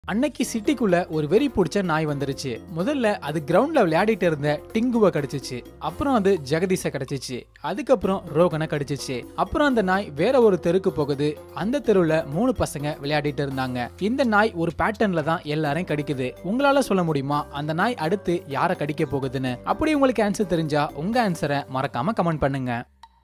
அன்னைக்கு சிட்டிக்குள்ள ஒரு வெறி பிடிச்ச நாய் வந்துருச்சு முதல்ல அது கிரவுண்ட்ல விளையாடிட்டு இருந்த டிங்குவை கடிச்சிச்சு அப்புறம் அது ஜெகதீஷ கடிச்சிச்சு அதுக்கப்புறம் ரோகனை கடிச்சிச்சு அப்புறம் அந்த நாய் வேற ஒரு தெருக்கு போகுது அந்த தெருவுல மூணு பசங்க விளையாடிட்டு இருந்தாங்க இந்த நாய் ஒரு பேட்டர்ன்ல தான் எல்லாரையும் கடிக்குது உங்களால சொல்ல முடியுமா அந்த நாய் அடுத்து யாரை கடிக்க போகுதுன்னு அப்படி உங்களுக்கு ஆன்சர் தெரிஞ்சா உங்க ஆன்சரை மறக்காம கமெண்ட் பண்ணுங்க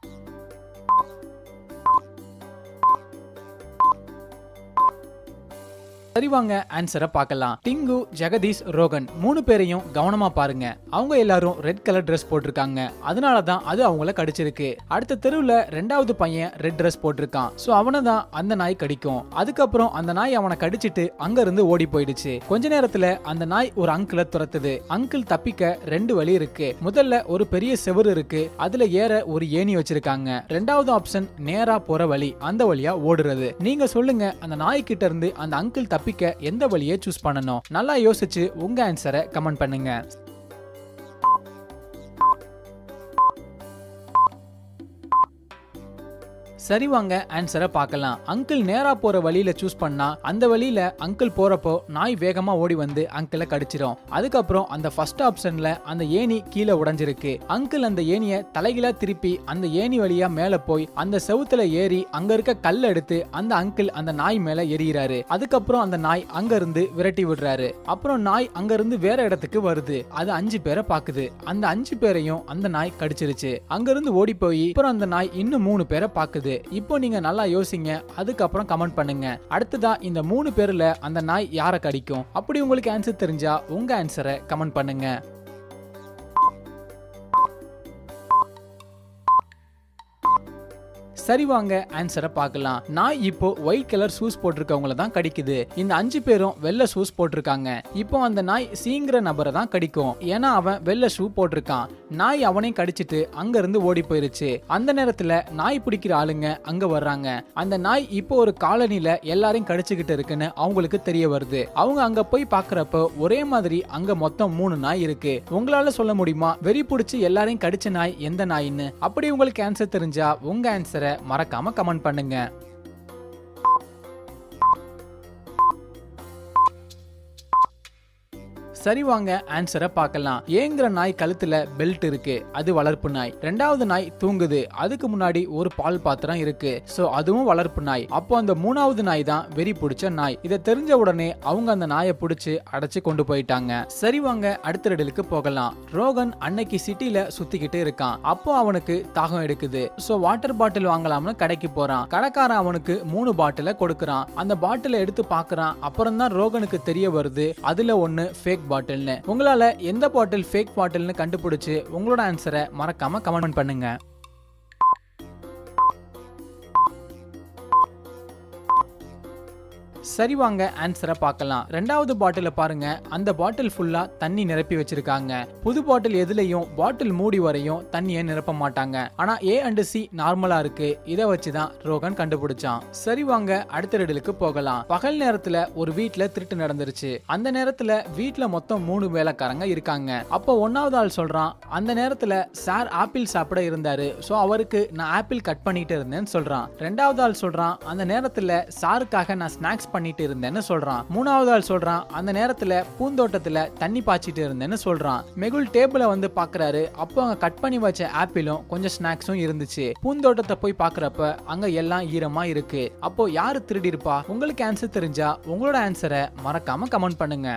சரி வாங்க ஆன்சரை பார்க்கலாம் டிங்கு ஜெகதீஷ் ரோகன் மூணு பேரையும் கவனமா பாருங்க அவங்க எல்லாரும் ரெட் கலர் Dress போட்டிருக்காங்க அதனால தான் அது அவங்கள கடிச்சிருக்கு அடுத்த தெருவுல ரெண்டாவது பையன் ரெட் Dress போட்டிருக்கான் சோ அவனை தான் அந்த நாய் கடிக்கும் அதுக்கப்புறம் அந்த நாய் அவனை கடிச்சிட்டு அங்க இருந்து ஓடி போயிடுச்சு கொஞ்ச நேரத்துல அந்த நாய் ஒரு அங்கிளை துரத்துது அங்கிள் தப்பிக்க ரெண்டு வழி இருக்கு முதல்ல ஒரு பெரிய செவுரு இருக்கு அதுல ஏற ஒரு ஏணி வச்சிருக்காங்க ரெண்டாவது ஆப்ஷன் நேரா போற வழி அந்த வழியா ஓடுறது நீங்க சொல்லுங்க அந்த நாய் கிட்ட இருந்து அந்த அங்கிள் தப்பிக்க எந்த வழியை சூஸ் பண்ணணும் நல்லா யோசிச்சு உங்க ஆன்சரை கமெண்ட் பண்ணுங்க சரி வாங்க ஆன்சரை பார்க்கலாம் அங்கிள் நேரா போற வழியில சூஸ் பண்ணா அந்த வழியில அங்கிள் போறப்போ நாய் வேகமா ஓடி வந்து அங்கிளை கடிச்சிரும் அதுக்கப்புறம் அந்த ஃபர்ஸ்ட் ஆப்ஷன்ல அந்த ஏணி கீழே உடைஞ்சிருக்கு அங்கிள் அந்த ஏணியை தலைகீழா திருப்பி அந்த ஏணி வழியா மேல போய் அந்த செவுத்துல ஏறி அங்க இருக்க கல் எடுத்து அந்த அங்கிள் அந்த நாய் மேல எறிகிறாரு அதுக்கப்புறம் அந்த நாய் அங்க இருந்து விரட்டி விடுறாரு அப்புறம் நாய் அங்க இருந்து வேற இடத்துக்கு வருது அது அஞ்சு பேரை பாக்குது அந்த அஞ்சு பேரையும் அந்த நாய் கடிச்சிருச்சு அங்க இருந்து ஓடி போய் அப்புறம் அந்த நாய் இன்னும் மூணு பேரை பாக்குது இப்போ நீங்க நல்லா யோசிங்க அதுக்கப்புறம் கமெண்ட் பண்ணுங்க அடுத்ததா இந்த மூணு பேர்ல அந்த நாய் யாரை கடிக்கும் அப்படி உங்களுக்கு ஆன்சர் தெரிஞ்சா உங்க ஆன்சரை கமெண்ட் பண்ணுங்க சரி வாங்க ஆன்சரை பார்க்கலாம் நாய் இப்போ ஒயிட் கலர் ஷூஸ் போட்டிருக்கவங்கள தான் கடிக்குது இந்த அஞ்சு பேரும் வெள்ளை ஷூஸ் போட்டிருக்காங்க இப்போ அந்த நாய் சீங்கிற நபரை தான் கடிக்கும் ஏன்னா அவன் வெள்ளை ஷூ போட்டிருக்கான் நாய் அவனையும் கடிச்சிட்டு அங்க இருந்து ஓடி போயிருச்சு அந்த நேரத்துல நாய் பிடிக்கிற ஆளுங்க அங்க வர்றாங்க அந்த நாய் இப்போ ஒரு காலனில எல்லாரையும் கடிச்சுக்கிட்டு இருக்குன்னு அவங்களுக்கு தெரிய வருது அவங்க அங்க போய் பாக்குறப்ப ஒரே மாதிரி அங்க மொத்தம் மூணு நாய் இருக்கு உங்களால சொல்ல முடியுமா வெறி பிடிச்சி எல்லாரையும் கடிச்ச நாய் எந்த நாயின்னு அப்படி உங்களுக்கு ஆன்சர் தெரிஞ்சா உங்க ஆன்சரை மறக்காம கமெண்ட் பண்ணுங்க சரி வாங்க ஆன்சரை பார்க்கலாம் ஏங்கிற நாய் கழுத்துல பெல்ட் இருக்கு அது வளர்ப்பு நாய் ரெண்டாவது நாய் தூங்குது அதுக்கு முன்னாடி ஒரு பால் பாத்திரம் இருக்கு சோ அதுவும் வளர்ப்பு நாய் அப்போ அந்த மூணாவது நாய் தான் வெறி பிடிச்ச நாய் இதை தெரிஞ்ச உடனே அவங்க அந்த நாயை பிடிச்சு அடைச்சு கொண்டு போயிட்டாங்க சரி வாங்க அடுத்த ரெடலுக்கு போகலாம் ரோகன் அன்னைக்கு சிட்டில சுத்திக்கிட்டு இருக்கான் அப்போ அவனுக்கு தாகம் எடுக்குது சோ வாட்டர் பாட்டில் வாங்கலாம்னு கடைக்கு போறான் கடைக்காரன் அவனுக்கு மூணு பாட்டில கொடுக்கறான் அந்த பாட்டில எடுத்து பார்க்கறான் அப்புறம் தான் ரோகனுக்கு தெரிய வருது அதுல ஒன்னு ஃபேக் பாட்டில்னு உங்களால எந்த பாட்டில் ஃபேக் பாட்டில்னு கண்டுபிடிச்சு உங்களோட ஆன்சரை மறக்காம கமெண்ட் பண்ணுங்க சரி வாங்க ஆன்சரை பார்க்கலாம் ரெண்டாவது பாட்டில பாருங்க அந்த பாட்டில் ஃபுல்லா தண்ணி நிரப்பி வச்சிருக்காங்க புது பாட்டில் எதுலயும் பாட்டில் மூடி வரையும் தண்ணியை நிரப்ப மாட்டாங்க ஆனா ஏ அண்ட் சி நார்மலா இருக்கு இதை வச்சுதான் ரோகன் கண்டுபிடிச்சான் சரி வாங்க அடுத்த ரெடலுக்கு போகலாம் பகல் நேரத்துல ஒரு வீட்ல திருட்டு நடந்துருச்சு அந்த நேரத்துல வீட்ல மொத்தம் மூணு வேலைக்காரங்க இருக்காங்க அப்போ ஒன்னாவது ஆள் சொல்றான் அந்த நேரத்துல சார் ஆப்பிள் சாப்பிட இருந்தாரு சோ அவருக்கு நான் ஆப்பிள் கட் பண்ணிட்டு இருந்தேன்னு சொல்றான் ரெண்டாவது ஆள் சொல்றான் அந்த நேரத்துல சாருக்காக நான் ஸ்நாக்ஸ் பண்ணிட்டு இருந்தேன்னு சொல்றான் மூணாவது ஆள் சொல்றான் அந்த நேரத்துல பூந்தோட்டத்துல தண்ணி பாய்ச்சிட்டு இருந்தேன்னு சொல்றான் மெகுல் டேபிள வந்து பாக்குறாரு அப்போ அங்க கட் பண்ணி வச்ச ஆப்பிளும் கொஞ்சம் ஸ்நாக்ஸும் இருந்துச்சு பூந்தோட்டத்தை போய் பாக்குறப்ப அங்க எல்லாம் ஈரமா இருக்கு அப்போ யாரு திருடி இருப்பா உங்களுக்கு ஆன்சர் தெரிஞ்சா உங்களோட ஆன்சரை மறக்காம கமெண்ட் பண்ணுங்க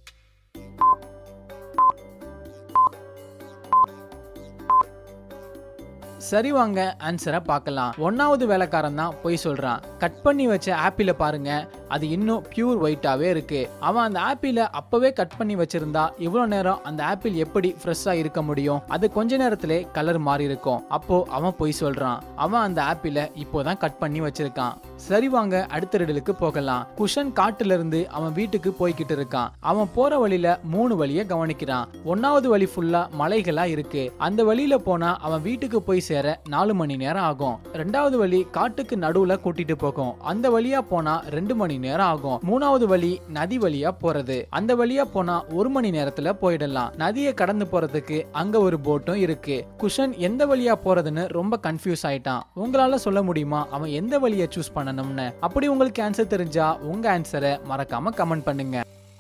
சரி வாங்க ஆன்சரை பார்க்கலாம் ஒன்னாவது வேலைக்காரன் தான் போய் சொல்றான் கட் பண்ணி வச்ச ஆப்பிள பாருங்க அது இன்னும் பியூர் ஒயிட்டாவே இருக்கு அவன் அந்த ஆப்பிள அப்பவே கட் பண்ணி வச்சிருந்தா இவ்வளவு நேரம் அந்த ஆப்பிள் எப்படி ஃப்ரெஷ்ஷா இருக்க முடியும் அது கொஞ்ச நேரத்திலே கலர் மாறி இருக்கும் அப்போ அவன் போய் சொல்றான் அவன் அந்த ஆப்பிள இப்போதான் கட் பண்ணி வச்சிருக்கான் சரி வாங்க அடுத்த ரெடலுக்கு போகலாம் குஷன் காட்டுல இருந்து அவன் வீட்டுக்கு போய்கிட்டு இருக்கான் அவன் போற வழியில மூணு வழிய கவனிக்கிறான் ஒன்னாவது வழி ஃபுல்லா மலைகளா இருக்கு அந்த வழியில போனா அவன் வீட்டுக்கு போய் சேர நாலு மணி நேரம் ஆகும் ரெண்டாவது வழி காட்டுக்கு நடுவுல கூட்டிட்டு போகும் அந்த வழியா போனா ரெண்டு மணி நேரம் ஆகும் மூணாவது வழி நதி வழியா போறது அந்த வழியா போனா ஒரு மணி நேரத்துல போயிடலாம் நதியை கடந்து போறதுக்கு அங்க ஒரு போட்டும் இருக்கு குஷன் எந்த வழியா போறதுன்னு ரொம்ப கன்ஃபியூஸ் ஆயிட்டான் உங்களால சொல்ல முடியுமா அவன் எந்த வழியை சூஸ் பண்ணணும்னு அப்படி உங்களுக்கு ஆன்சர் தெரிஞ்சா உங்க ஆன்சரை மறக்காம கமெண்ட் பண்ணுங்க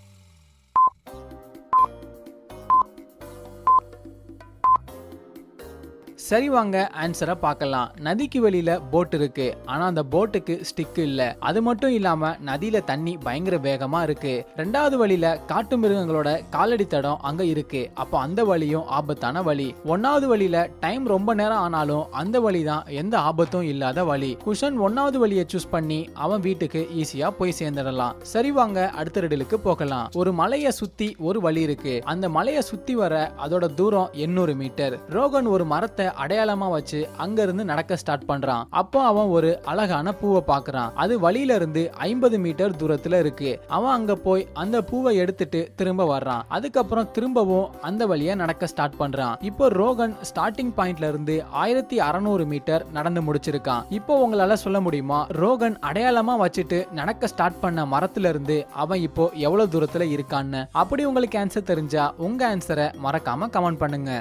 சரி வாங்க ஆன்சரை பார்க்கலாம் நதிக்கு வெளியில போட் இருக்கு ஆனா அந்த போட்டுக்கு ஸ்டிக் இல்ல அது மட்டும் இல்லாம நதியில தண்ணி பயங்கர வேகமா இருக்கு ரெண்டாவது வழியில காட்டு மிருகங்களோட காலடி தடம் அங்க இருக்கு அப்போ அந்த வழியும் ஆபத்தான வழி ஒன்னாவது வழியில டைம் ரொம்ப நேரம் ஆனாலும் அந்த வழி தான் எந்த ஆபத்தும் இல்லாத வழி குஷன் ஒன்னாவது வழியை சூஸ் பண்ணி அவன் வீட்டுக்கு ஈஸியா போய் சேர்ந்துடலாம் சரி வாங்க அடுத்த ரெடிலுக்கு போகலாம் ஒரு மலையை சுத்தி ஒரு வழி இருக்கு அந்த மலையை சுத்தி வர அதோட தூரம் 800 மீட்டர் ரோகன் ஒரு மரத்தை அடையாளமா வச்சு அங்க இருந்து நடக்க ஸ்டார்ட் பண்றான் அப்போ அவன் ஒரு அழகான பூவை பார்க்கறான் அது வழியில இருந்து ஐம்பது மீட்டர் தூரத்துல இருக்கு அவன் அங்க போய் அந்த பூவை எடுத்துட்டு திரும்ப வர்றான் அதுக்கப்புறம் திரும்பவும் அந்த வழியா நடக்க ஸ்டார்ட் பண்றான் இப்போ ரோகன் ஸ்டார்டிங் பாயிண்ட்ல இருந்து ஆயிரத்தி அறநூறு மீட்டர் நடந்து முடிச்சிருக்கான் இப்போ உங்களால சொல்ல முடியுமா ரோகன் அடையாளமா வச்சுட்டு நடக்க ஸ்டார்ட் பண்ண மரத்துல இருந்து அவன் இப்போ எவ்வளவு தூரத்துல இருக்கான்னு அப்படி உங்களுக்கு ஆன்சர் தெரிஞ்சா உங்க ஆன்சரை மறக்காம கமெண்ட் பண்ணுங்க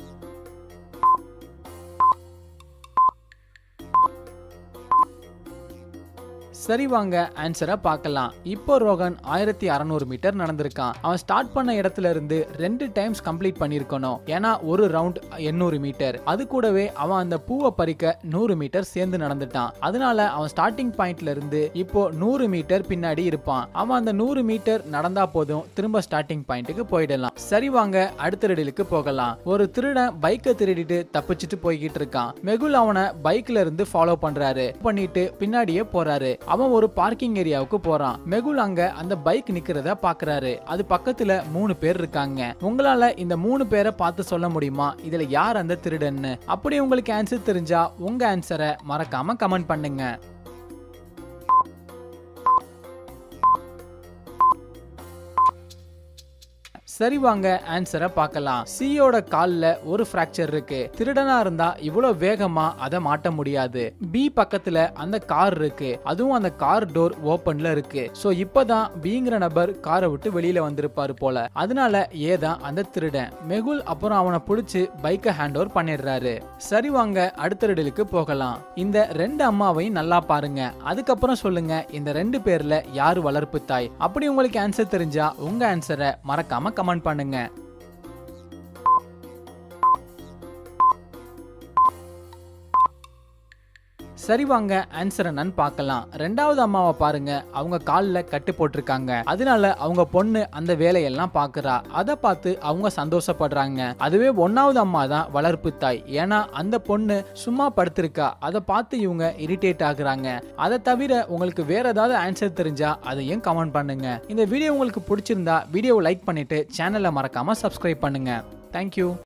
சரி வாங்க ஆன்சரை பார்க்கலாம் இப்போ ரோகன் ஆயிரத்தி அறநூறு மீட்டர் நடந்திருக்கான் அவன் ஸ்டார்ட் பண்ண இடத்துல இருந்து ரெண்டு டைம்ஸ் கம்ப்ளீட் பண்ணியிருக்கணும் ஏன்னா ஒரு ரவுண்ட் எண்ணூறு மீட்டர் அது கூடவே அவன் அந்த பூவை பறிக்க நூறு மீட்டர் சேர்ந்து நடந்துட்டான் அதனால அவன் ஸ்டார்டிங் பாயிண்ட்ல இருந்து இப்போ நூறு மீட்டர் பின்னாடி இருப்பான் அவன் அந்த நூறு மீட்டர் நடந்தா போதும் திரும்ப ஸ்டார்டிங் பாயிண்ட்டுக்கு போயிடலாம் சரி வாங்க அடுத்த ரெடிலுக்கு போகலாம் ஒரு திருடன் பைக்கை திருடிட்டு தப்பிச்சுட்டு போய்கிட்டு இருக்கான் மெகுல் அவனை பைக்ல இருந்து ஃபாலோ பண்றாரு பண்ணிட்டு பின்னாடியே போறாரு அவன் ஒரு பார்க்கிங் ஏரியாவுக்கு போறான் மெகுல் அங்க அந்த பைக் நிக்கிறத பாக்குறாரு அது பக்கத்துல மூணு பேர் இருக்காங்க உங்களால இந்த மூணு பேரை பார்த்து சொல்ல முடியுமா இதுல யார் அந்த திருடன்னு அப்படி உங்களுக்கு ஆன்சர் தெரிஞ்சா உங்க ஆன்சரை மறக்காம கமெண்ட் பண்ணுங்க சரி வாங்க ஆன்சரை பார்க்கலாம் சியோட கால்ல ஒரு ஃப்ராக்சர் இருக்கு திருடனா இருந்தா இவ்வளவு வேகமா அதை மாட்ட முடியாது பி பக்கத்துல அந்த கார் இருக்கு அதுவும் அந்த கார் டோர் ஓபன்ல இருக்கு சோ இப்பதான் பிங்கிற நபர் காரை விட்டு வெளியில வந்திருப்பாரு போல அதனால ஏதான் அந்த திருடன் மெகுல் அப்புறம் அவனை பிடிச்சு பைக்கை ஹேண்ட் ஓவர் பண்ணிடுறாரு சரி வாங்க அடுத்த ரெடிலுக்கு போகலாம் இந்த ரெண்டு அம்மாவையும் நல்லா பாருங்க அதுக்கப்புறம் சொல்லுங்க இந்த ரெண்டு பேர்ல யாரு வளர்ப்பு தாய் அப்படி உங்களுக்கு ஆன்சர் தெரிஞ்சா உங்க ஆன்சரை மறக்காம கமெண்ட் பண்ணுங்க சரி வாங்க ஆன்சர் என்னன்னு பார்க்கலாம் ரெண்டாவது அம்மாவை பாருங்க அவங்க காலில் கட்டு போட்டிருக்காங்க அதனால அவங்க பொண்ணு அந்த வேலையெல்லாம் பார்க்கறா அதை பார்த்து அவங்க சந்தோஷப்படுறாங்க அதுவே ஒன்னாவது அம்மா தான் வளர்ப்பு தாய் ஏன்னா அந்த பொண்ணு சும்மா படுத்திருக்கா அதை பார்த்து இவங்க இரிட்டேட் ஆகுறாங்க அதை தவிர உங்களுக்கு வேற ஏதாவது ஆன்சர் தெரிஞ்சா அதையும் கமெண்ட் பண்ணுங்க இந்த வீடியோ உங்களுக்கு பிடிச்சிருந்தா வீடியோவை லைக் பண்ணிட்டு சேனலை மறக்காம சப்ஸ்கிரைப் பண்ணுங்க தேங்க்யூ